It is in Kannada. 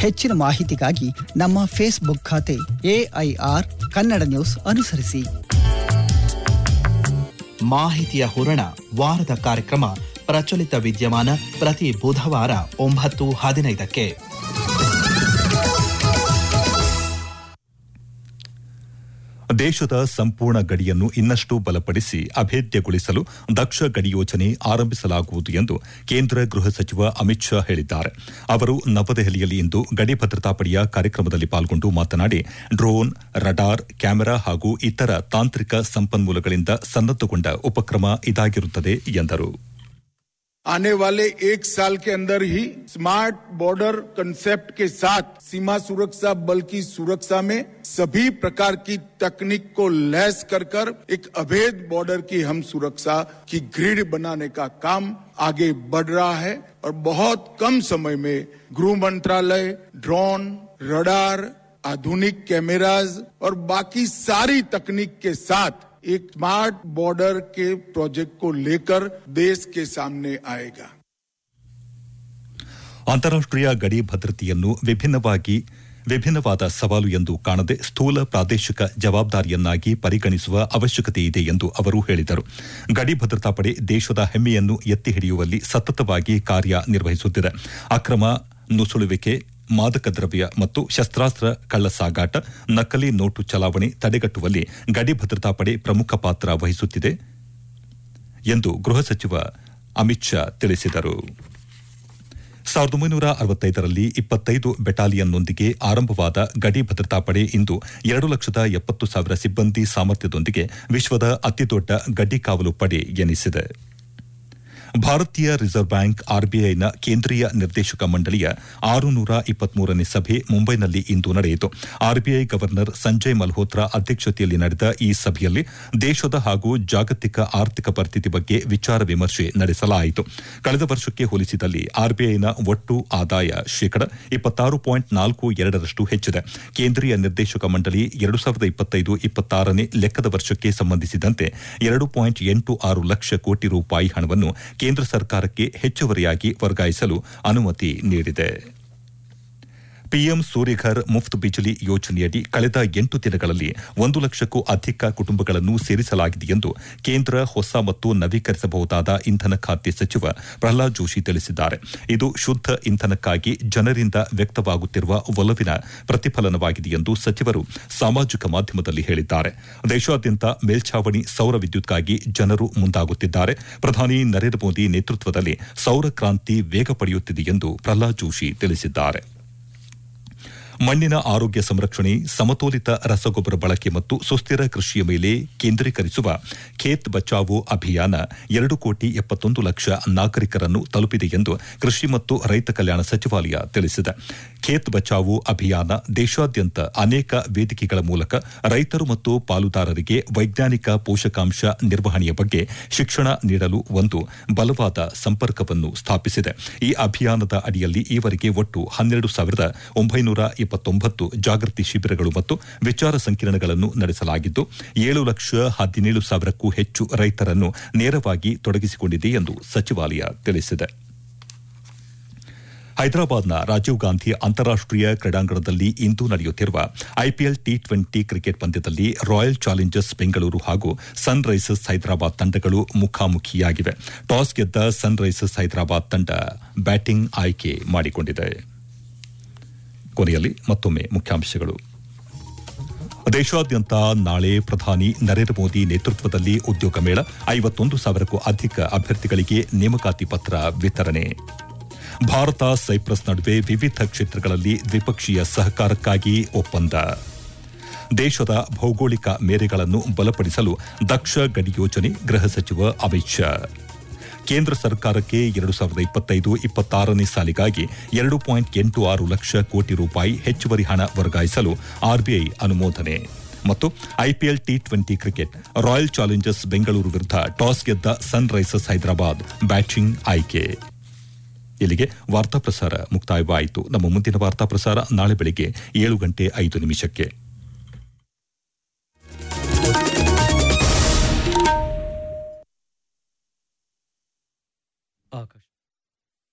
ಹೆಚ್ಚಿನ ಮಾಹಿತಿಗಾಗಿ ನಮ್ಮ ಫೇಸ್ಬುಕ್ ಖಾತೆ ಎಐಆರ್ ಕನ್ನಡ ನ್ಯೂಸ್ ಅನುಸರಿಸಿ ಮಾಹಿತಿಯ ಹೂರಣ ವಾರದ ಕಾರ್ಯಕ್ರಮ ಪ್ರಚಲಿತ ವಿದ್ಯಮಾನ ಪ್ರತಿ ಬುಧವಾರ ಒಂಬತ್ತು ಹದಿನೈದಕ್ಕೆ ದೇಶದ ಸಂಪೂರ್ಣ ಗಡಿಯನ್ನು ಇನ್ನಷ್ಟು ಬಲಪಡಿಸಿ ಅಭೇದ್ಯಗೊಳಿಸಲು ದಕ್ಷ ಗಡಿ ಯೋಜನೆ ಆರಂಭಿಸಲಾಗುವುದು ಎಂದು ಕೇಂದ್ರ ಗೃಹ ಸಚಿವ ಅಮಿತ್ ಶಾ ಹೇಳಿದ್ದಾರೆ ಅವರು ನವದೆಹಲಿಯಲ್ಲಿ ಇಂದು ಗಡಿ ಭದ್ರತಾ ಪಡೆಯ ಕಾರ್ಯಕ್ರಮದಲ್ಲಿ ಪಾಲ್ಗೊಂಡು ಮಾತನಾಡಿ ಡ್ರೋನ್ ರಡಾರ್ ಕ್ಯಾಮೆರಾ ಹಾಗೂ ಇತರ ತಾಂತ್ರಿಕ ಸಂಪನ್ಮೂಲಗಳಿಂದ ಸನ್ನದ್ದಗೊಂಡ ಉಪಕ್ರಮ ಇದಾಗಿರುತ್ತದೆ ಎಂದರು आने वाले एक साल के अंदर ही स्मार्ट बॉर्डर कंसेप्ट के साथ सीमा सुरक्षा बल की सुरक्षा में सभी प्रकार की तकनीक को लैस कर कर एक अभेद बॉर्डर की हम सुरक्षा की ग्रिड बनाने का काम आगे बढ़ रहा है और बहुत कम समय में गृह मंत्रालय ड्रोन रडार आधुनिक कैमराज और बाकी सारी तकनीक के साथ एक स्मार्ट बॉर्डर के प्रोजेक्ट को लेकर देश के सामने आएगा ಅಂತಾರಾಷ್ಟೀಯ ಗಡಿ ಭದ್ರತೆಯನ್ನು ವಿಭಿನ್ನವಾಗಿ ವಿಭಿನ್ನವಾದ ಸವಾಲು ಎಂದು ಕಾಣದೆ ಸ್ಥೂಲ ಪ್ರಾದೇಶಿಕ ಜವಾಬ್ದಾರಿಯನ್ನಾಗಿ ಪರಿಗಣಿಸುವ ಅವಶ್ಯಕತೆ ಇದೆ ಎಂದು ಅವರು ಹೇಳಿದರು ಗಡಿ ಭದ್ರತಾ ಪಡೆ ದೇಶದ ಹೆಮ್ಮೆಯನ್ನು ಎತ್ತಿ ಹಿಡಿಯುವಲ್ಲಿ ಸತತವಾಗಿ ಕಾರ್ಯನಿರ್ವಹಿಸುತ್ತಿದೆ ಅಕ್ರಮ ನುಸುಳುವಿಕೆ ಮಾದಕ ದ್ರವ್ಯ ಮತ್ತು ಶಸ್ತ್ರಾಸ್ತ್ರ ಕಳ್ಳ ಸಾಗಾಟ ನಕಲಿ ನೋಟು ಚಲಾವಣೆ ತಡೆಗಟ್ಟುವಲ್ಲಿ ಗಡಿ ಭದ್ರತಾ ಪಡೆ ಪ್ರಮುಖ ಪಾತ್ರ ವಹಿಸುತ್ತಿದೆ ಎಂದು ಗೃಹ ಸಚಿವ ಅಮಿತ್ ಶಾ ತಿಳಿಸಿದರು ಸಾವಿರದ ಒಂಬೈನೂರ ಅರವತ್ತೈದರಲ್ಲಿ ಇಪ್ಪತ್ತೈದು ಬೆಟಾಲಿಯನ್ನೊಂದಿಗೆ ಆರಂಭವಾದ ಗಡಿ ಭದ್ರತಾ ಪಡೆ ಇಂದು ಎರಡು ಲಕ್ಷದ ಎಪ್ಪತ್ತು ಸಾವಿರ ಸಿಬ್ಬಂದಿ ಸಾಮರ್ಥ್ಯದೊಂದಿಗೆ ವಿಶ್ವದ ಅತಿದೊಡ್ಡ ಗಡಿ ಕಾವಲು ಪಡೆ ಎನಿಸಿದೆ ಭಾರತೀಯ ರಿಸರ್ವ್ ಬ್ಯಾಂಕ್ ಆರ್ಬಿಐನ ಕೇಂದ್ರೀಯ ನಿರ್ದೇಶಕ ಮಂಡಳಿಯ ಆರುನೂರ ಇಪ್ಪತ್ಮೂರನೇ ಸಭೆ ಮುಂಬೈನಲ್ಲಿ ಇಂದು ನಡೆಯಿತು ಆರ್ಬಿಐ ಗವರ್ನರ್ ಸಂಜಯ್ ಮಲ್ಹೋತ್ರಾ ಅಧ್ಯಕ್ಷತೆಯಲ್ಲಿ ನಡೆದ ಈ ಸಭೆಯಲ್ಲಿ ದೇಶದ ಹಾಗೂ ಜಾಗತಿಕ ಆರ್ಥಿಕ ಪರಿಸ್ಥಿತಿ ಬಗ್ಗೆ ವಿಚಾರ ವಿಮರ್ಶೆ ನಡೆಸಲಾಯಿತು ಕಳೆದ ವರ್ಷಕ್ಕೆ ಹೋಲಿಸಿದಲ್ಲಿ ಆರ್ಬಿಐನ ಒಟ್ಟು ಆದಾಯ ಶೇಕಡ ಇಪ್ಪತ್ತಾರು ಪಾಯಿಂಟ್ ನಾಲ್ಕು ಎರಡರಷ್ಟು ಹೆಚ್ಚಿದೆ ಕೇಂದ್ರೀಯ ನಿರ್ದೇಶಕ ಮಂಡಳಿ ಎರಡು ಸಾವಿರದ ಇಪ್ಪತ್ತೈದು ಇಪ್ಪತ್ತಾರನೇ ಲೆಕ್ಕದ ವರ್ಷಕ್ಕೆ ಸಂಬಂಧಿಸಿದಂತೆ ಎರಡು ಪಾಯಿಂಟ್ ಎಂಟು ಆರು ಲಕ್ಷ ಕೋಟಿ ರೂಪಾಯಿ ಹಣವನ್ನು ಕೇಂದ್ರ ಸರ್ಕಾರಕ್ಕೆ ಹೆಚ್ಚುವರಿಯಾಗಿ ವರ್ಗಾಯಿಸಲು ಅನುಮತಿ ನೀಡಿದೆ ಪಿಎಂ ಸೂರ್ಯಘರ್ ಮುಫ್ತ್ ಬಿಜಲಿ ಯೋಜನೆಯಡಿ ಕಳೆದ ಎಂಟು ದಿನಗಳಲ್ಲಿ ಒಂದು ಲಕ್ಷಕ್ಕೂ ಅಧಿಕ ಕುಟುಂಬಗಳನ್ನು ಸೇರಿಸಲಾಗಿದೆ ಎಂದು ಕೇಂದ್ರ ಹೊಸ ಮತ್ತು ನವೀಕರಿಸಬಹುದಾದ ಇಂಧನ ಖಾತೆ ಸಚಿವ ಪ್ರಹ್ಲಾದ್ ಜೋಶಿ ತಿಳಿಸಿದ್ದಾರೆ ಇದು ಶುದ್ದ ಇಂಧನಕ್ಕಾಗಿ ಜನರಿಂದ ವ್ಯಕ್ತವಾಗುತ್ತಿರುವ ಒಲವಿನ ಪ್ರತಿಫಲನವಾಗಿದೆ ಎಂದು ಸಚಿವರು ಸಾಮಾಜಿಕ ಮಾಧ್ಯಮದಲ್ಲಿ ಹೇಳಿದ್ದಾರೆ ದೇಶಾದ್ಯಂತ ಮೇಲ್ಛಾವಣಿ ಸೌರ ವಿದ್ಯುತ್ಗಾಗಿ ಜನರು ಮುಂದಾಗುತ್ತಿದ್ದಾರೆ ಪ್ರಧಾನಿ ನರೇಂದ್ರ ಮೋದಿ ನೇತೃತ್ವದಲ್ಲಿ ಸೌರ ಕ್ರಾಂತಿ ವೇಗ ಪಡೆಯುತ್ತಿದೆ ಎಂದು ಪ್ರಹ್ಲಾದ್ ಜೋಶಿ ತಿಳಿಸಿದ್ದಾರೆ ಮಣ್ಣಿನ ಆರೋಗ್ಯ ಸಂರಕ್ಷಣೆ ಸಮತೋಲಿತ ರಸಗೊಬ್ಬರ ಬಳಕೆ ಮತ್ತು ಸುಸ್ಥಿರ ಕೃಷಿಯ ಮೇಲೆ ಕೇಂದ್ರೀಕರಿಸುವ ಖೇತ್ ಬಚಾವೋ ಅಭಿಯಾನ ಎರಡು ಕೋಟಿ ಎಪ್ಪತ್ತೊಂದು ಲಕ್ಷ ನಾಗರಿಕರನ್ನು ತಲುಪಿದೆ ಎಂದು ಕೃಷಿ ಮತ್ತು ರೈತ ಕಲ್ಯಾಣ ಸಚಿವಾಲಯ ತಿಳಿಸಿದೆ ಖೇತ್ ಬಚಾವೋ ಅಭಿಯಾನ ದೇಶಾದ್ಯಂತ ಅನೇಕ ವೇದಿಕೆಗಳ ಮೂಲಕ ರೈತರು ಮತ್ತು ಪಾಲುದಾರರಿಗೆ ವೈಜ್ಞಾನಿಕ ಪೋಷಕಾಂಶ ನಿರ್ವಹಣೆಯ ಬಗ್ಗೆ ಶಿಕ್ಷಣ ನೀಡಲು ಒಂದು ಬಲವಾದ ಸಂಪರ್ಕವನ್ನು ಸ್ಥಾಪಿಸಿದೆ ಈ ಅಭಿಯಾನದ ಅಡಿಯಲ್ಲಿ ಈವರೆಗೆ ಒಟ್ಟು ಹನ್ನೆರಡು ಸಾವಿರದ ಒಂಬೈನೂರ ಇಪ್ಪತ್ತೊಂಬತ್ತು ಜಾಗೃತಿ ಶಿಬಿರಗಳು ಮತ್ತು ವಿಚಾರ ಸಂಕಿರಣಗಳನ್ನು ನಡೆಸಲಾಗಿದ್ದು ಏಳು ಲಕ್ಷ ಹದಿನೇಳು ಸಾವಿರಕ್ಕೂ ಹೆಚ್ಚು ರೈತರನ್ನು ನೇರವಾಗಿ ತೊಡಗಿಸಿಕೊಂಡಿದೆ ಎಂದು ಸಚಿವಾಲಯ ತಿಳಿಸಿದೆ ಹೈದರಾಬಾದ್ನ ರಾಜೀವ್ ಗಾಂಧಿ ಅಂತಾರಾಷ್ಟೀಯ ಕ್ರೀಡಾಂಗಣದಲ್ಲಿ ಇಂದು ನಡೆಯುತ್ತಿರುವ ಐಪಿಎಲ್ ಟಿ ಟ್ವೆಂಟಿ ಕ್ರಿಕೆಟ್ ಪಂದ್ಯದಲ್ಲಿ ರಾಯಲ್ ಚಾಲೆಂಜರ್ಸ್ ಬೆಂಗಳೂರು ಹಾಗೂ ಸನ್ ರೈಸರ್ಸ್ ಹೈದರಾಬಾದ್ ತಂಡಗಳು ಮುಖಾಮುಖಿಯಾಗಿವೆ ಟಾಸ್ ಗೆದ್ದ ಸನ್ ರೈಸರ್ಸ್ ಹೈದರಾಬಾದ್ ತಂಡ ಬ್ಯಾಟಿಂಗ್ ಆಯ್ಕೆ ಮಾಡಿಕೊಂಡಿದೆ ಕೊನೆಯಲ್ಲಿ ಮತ್ತೊಮ್ಮೆ ಮುಖ್ಯಾಂಶಗಳು ದೇಶಾದ್ಯಂತ ನಾಳೆ ಪ್ರಧಾನಿ ನರೇಂದ್ರ ಮೋದಿ ನೇತೃತ್ವದಲ್ಲಿ ಉದ್ಯೋಗ ಮೇಳ ಐವತ್ತೊಂದು ಸಾವಿರಕ್ಕೂ ಅಧಿಕ ಅಭ್ಯರ್ಥಿಗಳಿಗೆ ನೇಮಕಾತಿ ಪತ್ರ ವಿತರಣೆ ಭಾರತ ಸೈಪ್ರಸ್ ನಡುವೆ ವಿವಿಧ ಕ್ಷೇತ್ರಗಳಲ್ಲಿ ದ್ವಿಪಕ್ಷೀಯ ಸಹಕಾರಕ್ಕಾಗಿ ಒಪ್ಪಂದ ದೇಶದ ಭೌಗೋಳಿಕ ಮೇರೆಗಳನ್ನು ಬಲಪಡಿಸಲು ದಕ್ಷ ಗಡಿ ಯೋಜನೆ ಗೃಹ ಸಚಿವ ಅಮಿತ್ ಶಾ ಕೇಂದ್ರ ಸರ್ಕಾರಕ್ಕೆ ಎರಡು ಸಾವಿರದ ಇಪ್ಪತ್ತೈದು ಇಪ್ಪತ್ತಾರನೇ ಸಾಲಿಗಾಗಿ ಎರಡು ಪಾಯಿಂಟ್ ಎಂಟು ಆರು ಲಕ್ಷ ಕೋಟಿ ರೂಪಾಯಿ ಹೆಚ್ಚುವರಿ ಹಣ ವರ್ಗಾಯಿಸಲು ಆರ್ಬಿಐ ಅನುಮೋದನೆ ಮತ್ತು IPL T twenty cricket royal challengers Bengaluru ವಿರುದ್ಧ ಟಾಸ್ ಗೆದ್ದ ಸನ್ ರೈಸರ್ಸ್ ಹೈದರಾಬಾದ್ ಬ್ಯಾಟಿಂಗ್ ಆಯ್ಕೆ ಇಲ್ಲಿಗೆ ವಾರ್ತಾ ಪ್ರಸಾರ ಮುಕ್ತಾಯವಾಯಿತು ನಮ್ಮ ಮುಂದಿನ ವಾರ್ತಾ ಪ್ರಸಾರ ನಾಳೆ ಬೆಳಿಗ್ಗೆ ಏಳು ಗಂಟೆ ಐದು ನಿಮಿಷಕ್ಕೆ